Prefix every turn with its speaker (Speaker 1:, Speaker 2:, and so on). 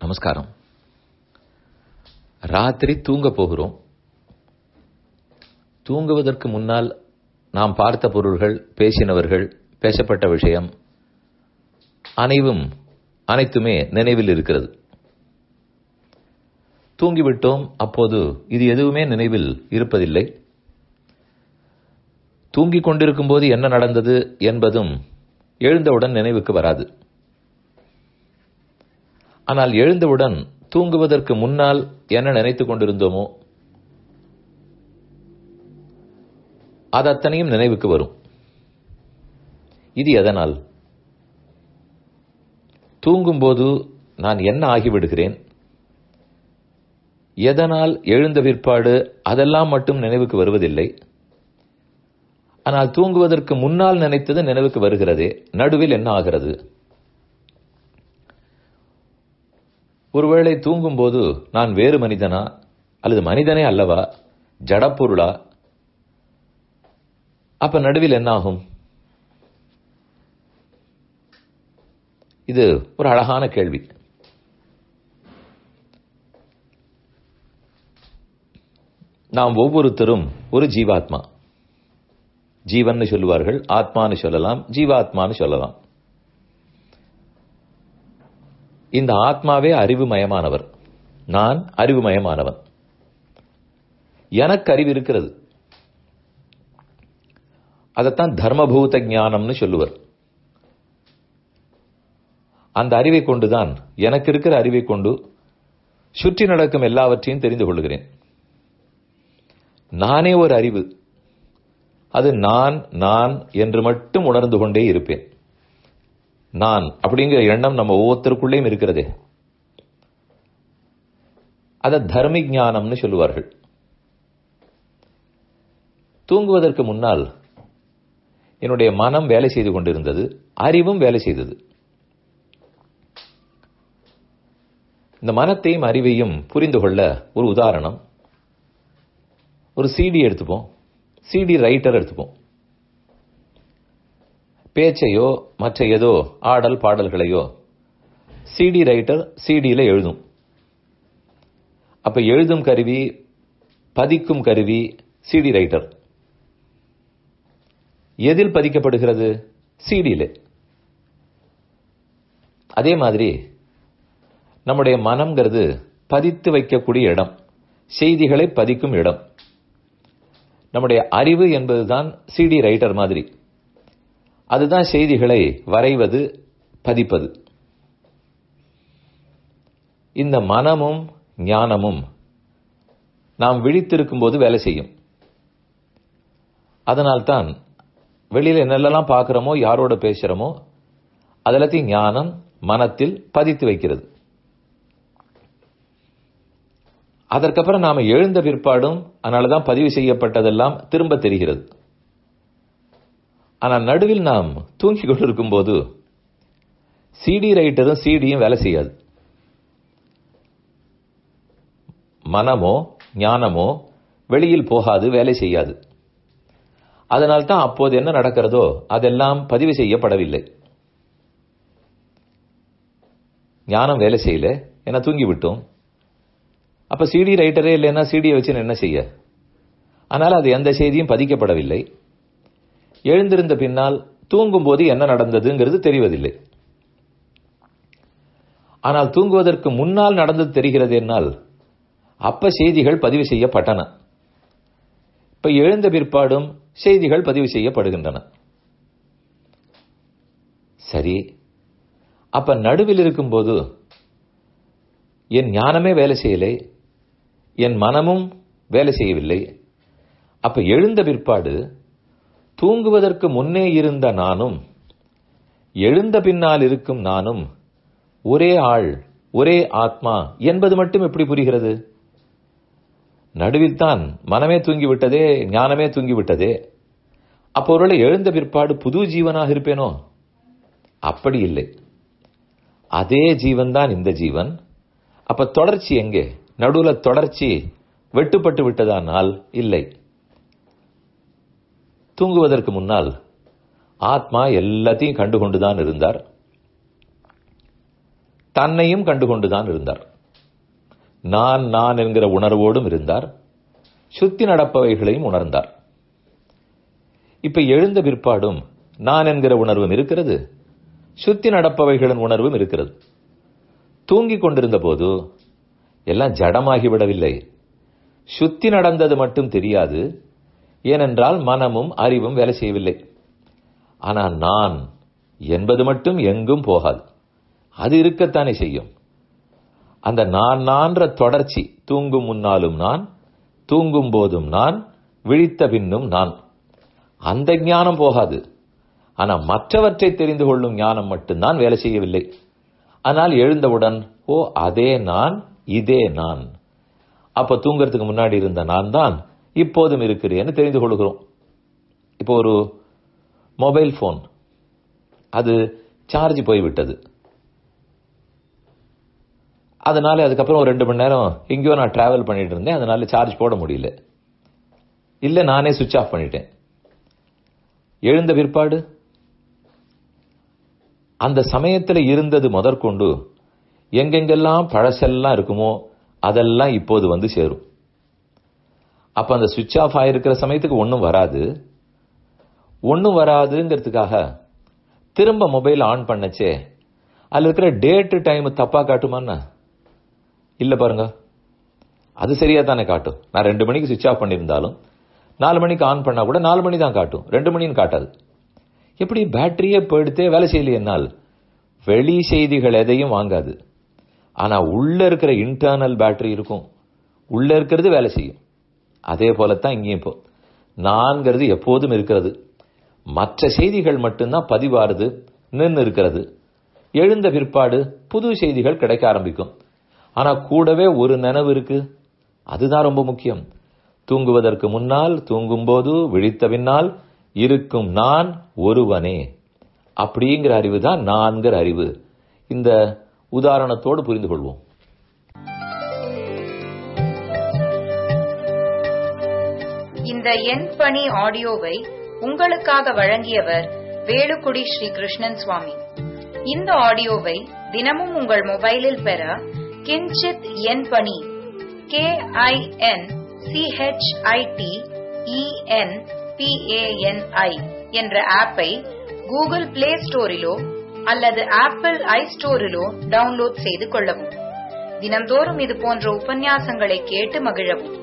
Speaker 1: நமஸ்காரம் ராத்திரி தூங்க போகிறோம் தூங்குவதற்கு முன்னால் நாம் பார்த்த பொருள்கள் பேசினவர்கள் பேசப்பட்ட விஷயம் அனைவும் அனைத்துமே நினைவில் இருக்கிறது தூங்கிவிட்டோம் அப்போது இது எதுவுமே நினைவில் இருப்பதில்லை தூங்கிக் கொண்டிருக்கும் போது என்ன நடந்தது என்பதும் எழுந்தவுடன் நினைவுக்கு வராது ஆனால் எழுந்தவுடன் தூங்குவதற்கு முன்னால் என்ன நினைத்துக் கொண்டிருந்தோமோ அது அத்தனையும் நினைவுக்கு வரும் இது எதனால் தூங்கும்போது நான் என்ன ஆகிவிடுகிறேன் எதனால் எழுந்த பிற்பாடு அதெல்லாம் மட்டும் நினைவுக்கு வருவதில்லை ஆனால் தூங்குவதற்கு முன்னால் நினைத்தது நினைவுக்கு வருகிறதே நடுவில் என்ன ஆகிறது ஒருவேளை தூங்கும்போது நான் வேறு மனிதனா அல்லது மனிதனே அல்லவா ஜடப்பொருளா அப்ப நடுவில் என்ன ஆகும் இது ஒரு அழகான கேள்வி நாம் ஒவ்வொருத்தரும் ஒரு ஜீவாத்மா ஜீவன் சொல்லுவார்கள் ஆத்மான்னு சொல்லலாம் ஜீவாத்மான்னு சொல்லலாம் இந்த ஆத்மாவே அறிவுமயமானவர் நான் அறிவுமயமானவன் எனக்கு அறிவு இருக்கிறது அதைத்தான் தர்மபூத ஞானம்னு சொல்லுவர் அந்த அறிவை கொண்டுதான் எனக்கு இருக்கிற அறிவை கொண்டு சுற்றி நடக்கும் எல்லாவற்றையும் தெரிந்து கொள்கிறேன் நானே ஒரு அறிவு அது நான் நான் என்று மட்டும் உணர்ந்து கொண்டே இருப்பேன் நான் அப்படிங்கிற எண்ணம் நம்ம ஒவ்வொருத்தருக்குள்ளேயும் இருக்கிறதே அத தர்மி ஞானம்னு சொல்லுவார்கள் தூங்குவதற்கு முன்னால் என்னுடைய மனம் வேலை செய்து கொண்டிருந்தது அறிவும் வேலை செய்தது இந்த மனத்தையும் அறிவையும் புரிந்து கொள்ள ஒரு உதாரணம் ஒரு சிடி எடுத்துப்போம் சிடி ரைட்டர் எடுத்துப்போம் பேச்சையோ மற்ற ஏதோ ஆடல் பாடல்களையோ சிடி ரைட்டர் சிடியில் எழுதும் அப்ப எழுதும் கருவி பதிக்கும் கருவி சிடி ரைட்டர் எதில் பதிக்கப்படுகிறது சிடியில் அதே மாதிரி நம்முடைய மனம்ங்கிறது பதித்து வைக்கக்கூடிய இடம் செய்திகளை பதிக்கும் இடம் நம்முடைய அறிவு என்பதுதான் சிடி ரைட்டர் மாதிரி அதுதான் செய்திகளை வரைவது பதிப்பது இந்த மனமும் ஞானமும் நாம் விழித்திருக்கும் போது வேலை செய்யும் அதனால்தான் வெளியில என்னெல்லாம் பார்க்கிறோமோ யாரோட பேசுறோமோ அதெல்லாத்தையும் ஞானம் மனத்தில் பதித்து வைக்கிறது அதற்கப்புறம் நாம எழுந்த பிற்பாடும் அதனாலதான் பதிவு செய்யப்பட்டதெல்லாம் திரும்ப தெரிகிறது ஆனால் நடுவில் நாம் தூங்கி கொண்டிருக்கும் போது சிடி ரைட்டரும் சிடியும் வேலை செய்யாது மனமோ ஞானமோ வெளியில் போகாது வேலை செய்யாது அதனால்தான் அப்போது என்ன நடக்கிறதோ அதெல்லாம் பதிவு செய்யப்படவில்லை ஞானம் வேலை செய்யல என தூங்கி விட்டோம் அப்ப சிடி ரைட்டரே இல்லைன்னா சிடியை வச்சு என்ன செய்ய ஆனால் அது எந்த செய்தியும் பதிக்கப்படவில்லை எழுந்திருந்த பின்னால் தூங்கும் போது என்ன நடந்ததுங்கிறது தெரிவதில்லை ஆனால் தூங்குவதற்கு முன்னால் நடந்தது தெரிகிறது என்னால் அப்ப செய்திகள் பதிவு செய்யப்பட்டன இப்ப எழுந்த பிற்பாடும் செய்திகள் பதிவு செய்யப்படுகின்றன சரி அப்ப நடுவில் இருக்கும்போது என் ஞானமே வேலை செய்யலை என் மனமும் வேலை செய்யவில்லை அப்ப எழுந்த பிற்பாடு தூங்குவதற்கு முன்னே இருந்த நானும் எழுந்த பின்னால் இருக்கும் நானும் ஒரே ஆள் ஒரே ஆத்மா என்பது மட்டும் எப்படி புரிகிறது நடுவில் தான் மனமே தூங்கிவிட்டதே ஞானமே தூங்கிவிட்டதே அப்போ ஒருவேளை எழுந்த பிற்பாடு புது ஜீவனாக இருப்பேனோ அப்படி இல்லை அதே ஜீவன் தான் இந்த ஜீவன் அப்ப தொடர்ச்சி எங்கே நடுவுல தொடர்ச்சி வெட்டுப்பட்டு விட்டதானால் இல்லை தூங்குவதற்கு முன்னால் ஆத்மா எல்லாத்தையும் கண்டுகொண்டுதான் இருந்தார் தன்னையும் கண்டுகொண்டுதான் இருந்தார் நான் நான் என்கிற உணர்வோடும் இருந்தார் சுத்தி நடப்பவைகளையும் உணர்ந்தார் இப்ப எழுந்த பிற்பாடும் நான் என்கிற உணர்வும் இருக்கிறது சுத்தி நடப்பவைகளின் உணர்வும் இருக்கிறது தூங்கிக் கொண்டிருந்த போது எல்லாம் ஜடமாகிவிடவில்லை சுத்தி நடந்தது மட்டும் தெரியாது ஏனென்றால் மனமும் அறிவும் வேலை செய்யவில்லை ஆனால் நான் என்பது மட்டும் எங்கும் போகாது அது இருக்கத்தானே செய்யும் அந்த நான் நான்ற தொடர்ச்சி தூங்கும் முன்னாலும் நான் தூங்கும் போதும் நான் விழித்த பின்னும் நான் அந்த ஞானம் போகாது ஆனா மற்றவற்றை தெரிந்து கொள்ளும் ஞானம் மட்டும்தான் வேலை செய்யவில்லை ஆனால் எழுந்தவுடன் ஓ அதே நான் இதே நான் அப்ப தூங்கறதுக்கு முன்னாடி இருந்த நான் தான் இப்போதும் இருக்கிறேன்னு தெரிந்து கொள்கிறோம் இப்போ ஒரு மொபைல் போன் அது சார்ஜ் போய்விட்டது அதனால அதுக்கப்புறம் ஒரு ரெண்டு மணி நேரம் எங்கேயோ நான் டிராவல் பண்ணிட்டு இருந்தேன் அதனால சார்ஜ் போட முடியல இல்ல நானே சுவிட்ச் ஆஃப் பண்ணிட்டேன் எழுந்த பிற்பாடு அந்த சமயத்தில் இருந்தது முதற்கொண்டு எங்கெங்கெல்லாம் பழசெல்லாம் இருக்குமோ அதெல்லாம் இப்போது வந்து சேரும் அப்ப அந்த சுவிட்ச் ஆஃப் ஆயிருக்கிற சமயத்துக்கு ஒன்றும் வராது ஒன்றும் வராதுங்கிறதுக்காக திரும்ப மொபைல் ஆன் பண்ணச்சே அதில் இருக்கிற டேட்டு டைம் தப்பா காட்டுமான்னா இல்ல பாருங்க அது சரியா தானே காட்டும் நான் ரெண்டு மணிக்கு சுவிட்ச் ஆஃப் பண்ணியிருந்தாலும் நாலு மணிக்கு ஆன் பண்ணா கூட நாலு மணி தான் காட்டும் ரெண்டு மணின்னு காட்டாது எப்படி பேட்டரியே போயிடுத்தே வேலை செய்யலையென்னால் வெளி செய்திகள் எதையும் வாங்காது ஆனா உள்ள இருக்கிற இன்டர்னல் பேட்டரி இருக்கும் உள்ள இருக்கிறது வேலை செய்யும் அதே போலத்தான் இங்கேயும் இப்போ நான்கிறது எப்போதும் இருக்கிறது மற்ற செய்திகள் மட்டும்தான் பதிவாருது நின்று இருக்கிறது எழுந்த பிற்பாடு புது செய்திகள் கிடைக்க ஆரம்பிக்கும் ஆனா கூடவே ஒரு நினைவு இருக்கு அதுதான் ரொம்ப முக்கியம் தூங்குவதற்கு முன்னால் தூங்கும்போது விழித்த பின்னால் இருக்கும் நான் ஒருவனே அப்படிங்கிற அறிவு தான் நான்கிற அறிவு இந்த உதாரணத்தோடு புரிந்து கொள்வோம்
Speaker 2: இந்த எண் பணி ஆடியோவை உங்களுக்காக வழங்கியவர் வேலுக்குடி ஸ்ரீ கிருஷ்ணன் சுவாமி இந்த ஆடியோவை தினமும் உங்கள் மொபைலில் பெற கிஞ்சித் எண் பணி கே ஐ என் சிஹெச்ஐடி இஎன் பிஏஎன்ஐ என்ற ஆப்பை கூகுள் பிளே ஸ்டோரிலோ அல்லது ஆப்பிள் ஐ ஸ்டோரிலோ டவுன்லோட் செய்து கொள்ளவும் தினம்தோறும் இது போன்ற உபன்யாசங்களை கேட்டு மகிழவும்